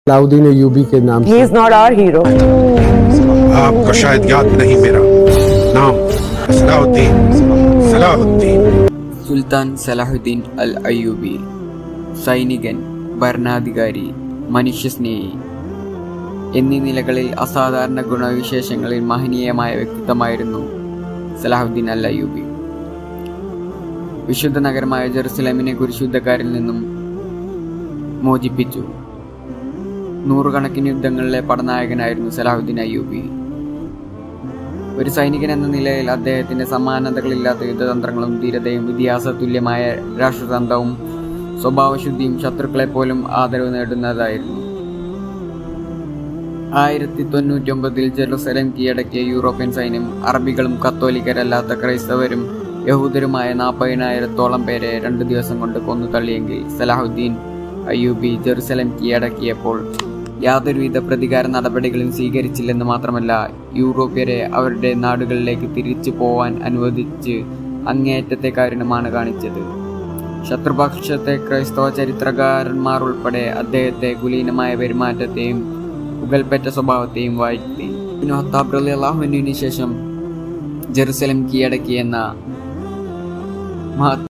अलाउद्दीन अयूबी के नाम He is not our hero. आपको शायद याद नहीं मेरा नाम सलाहुद्दीन सलाहुद्दीन സുൽത്താൻ സലാഹുദ്ദീൻ അൽ അയ്യൂബി സൈനികൻ ഭരണാധികാരി മനുഷ്യസ്നേഹി എന്നീ നിലകളിൽ അസാധാരണ ഗുണവിശേഷങ്ങളിൽ മഹനീയമായ വ്യക്തിത്വമായിരുന്നു സലാഹുദ്ദീൻ അൽ അയ്യൂബി വിശുദ്ധ നഗരമായ ജെറുസലേമിനെ കുരിശുദ്ധക്കാരിൽ നിന്നും മോചിപ്പിച്ചു നൂറുകണക്കിന് യുദ്ധങ്ങളിലെ പടനായകനായിരുന്നു സലാഹുദ്ദീൻ അയ്യൂബി ഒരു സൈനികൻ എന്ന നിലയിൽ അദ്ദേഹത്തിന്റെ സമാനതകളില്ലാത്ത യുദ്ധതന്ത്രങ്ങളും ധീരതയും ഇതിഹാസ തുല്യമായ രാഷ്ട്രതന്ത്രവും സ്വഭാവശുദ്ധിയും ശത്രുക്കളെ പോലും ആദരവ് നേടുന്നതായിരുന്നു ആയിരത്തി തൊണ്ണൂറ്റി ഒമ്പതിൽ ജെറുസലേം കീഴടക്കിയ യൂറോപ്യൻ സൈന്യം അറബികളും കത്തോലിക്കരല്ലാത്ത ക്രൈസ്തവരും യഹൂദരുമായ നാൽപ്പതിനായിരത്തോളം പേരെ രണ്ടു ദിവസം കൊണ്ട് കൊന്നു തള്ളിയെങ്കിൽ സലാഹുദ്ദീൻ അയ്യൂബി ജെറുസലേം കീഴടക്കിയപ്പോൾ യാതൊരുവിധ പ്രതികാര നടപടികളും സ്വീകരിച്ചില്ലെന്ന് മാത്രമല്ല യൂറോപ്യരെ അവരുടെ നാടുകളിലേക്ക് തിരിച്ചു പോവാൻ അനുവദിച്ച് അങ്ങേയറ്റത്തെ കാരുണ്യമാണ് കാണിച്ചത് ശത്രുപക്ഷത്തെ ക്രൈസ്തവ ചരിത്രകാരന്മാർ ഉൾപ്പെടെ അദ്ദേഹത്തെ കുലീനമായ പെരുമാറ്റത്തെയും ഉകൽപ്പറ്റ സ്വഭാവത്തെയും വാഴ്ത്തി ഇബ്നു ഹത്താബ് റളിയല്ലാഹുവിന് ശേഷം ജെറുസലേം കീഴടക്കിയെന്ന മഹത്